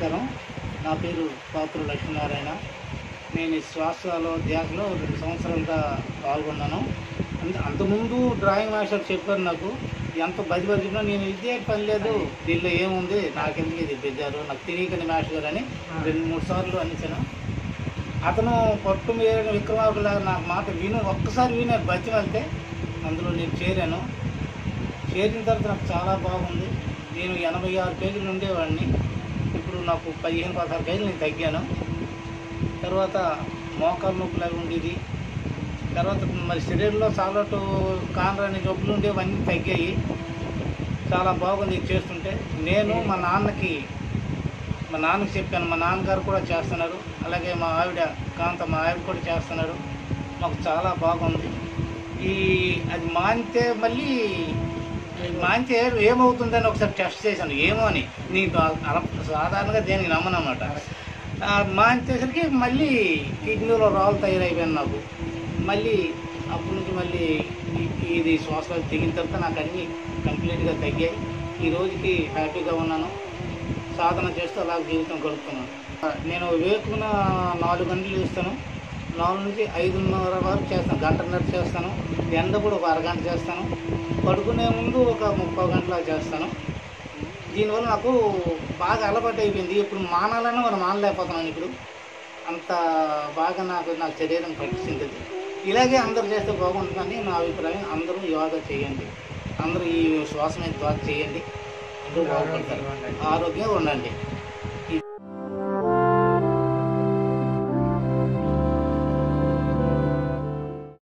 నమస్కారం నా పేరు పాత్ర లక్ష్మీనారాయణ నేను ఈ శ్వాసలో ధ్యాసలో రెండు సంవత్సరాలుగా పాల్గొన్నాను అంత అంతకుముందు డ్రాయింగ్ మాస్టర్ చెప్పారు నాకు ఎంత బది బదిలో నేను ఇదే పని లేదు దీనిలో ఏముంది నాకెందుకు ఇది పెట్టారు నాకు తెలియకని మాస్టర్ గారు అని రెండు మూడు సార్లు అనేసాను అతను పట్టు మీద విక్రమార్కులా నాకు మాట విను ఒక్కసారి వినారు బతి వెళ్తే అందులో నేను చేరాను చేరిన తర్వాత నాకు చాలా బాగుంది నేను ఎనభై ఆరు కేజీలు ఉండేవాడిని ఇప్పుడు నాకు పదిహేను పదహారు కేజీలు నేను తగ్గాను తర్వాత మోకాలు నొప్పులు అవి ఉండేది తర్వాత మరి శరీరంలో చాలా కానరాని జబ్బులు ఉండేవన్నీ తగ్గాయి చాలా బాగుంది ఇది చేస్తుంటే నేను మా నాన్నకి మా నాన్నకి చెప్పాను మా నాన్నగారు కూడా చేస్తున్నారు అలాగే మా ఆవిడ కాంత మా ఆవిడ కూడా చేస్తున్నారు మాకు చాలా బాగుంది ఈ అది మానితే మళ్ళీ మానితే ఏమవుతుందని ఒకసారి టెస్ట్ చేశాను ఏమో అని నీకు అల- సాధారణంగా దేనికి నమ్మనమాట మానితేసరికి మళ్ళీ కిడ్నీలో రాళ్ళు తయారైపోయాను నాకు మళ్ళీ అప్పటి నుంచి మళ్ళీ ఈ- ఇది శ్వాసలో దిగిన తర్వాత నాకు అన్నీ కంప్లీట్గా తగ్గాయి ఈ రోజుకి హ్యాపీగా ఉన్నాను సాధన చేస్తూ అలా జీవితం గడుపుతున్నాను నేను వేకున నాలుగు గంటలు చేస్తాను నాలుగు నుంచి ఐదున్నర వరకు చేస్తాను గంటన్నర చేస్తాను ఎండ కూడా ఒక అరగంట చేస్తాను పడుకునే ముందు ఒక ముప్పై గంటల చేస్తాను దీనివల్ల నాకు బాగా అలవాటు అయిపోయింది ఇప్పుడు మానాలన్నా మనం మానలేకపోతున్నాను ఇప్పుడు అంత బాగా నాకు నాకు శరీరం పట్టించింది అది. ఇలాగే అందరూ చేస్తే బాగుంటుందని నా అభిప్రాయం అందరూ యోగా చేయండి అందరూ ఈ శ్వాస మీద శ్వాస చేయండి అందరూ బాగుపడతారు ఆరోగ్యంగా ఉండండి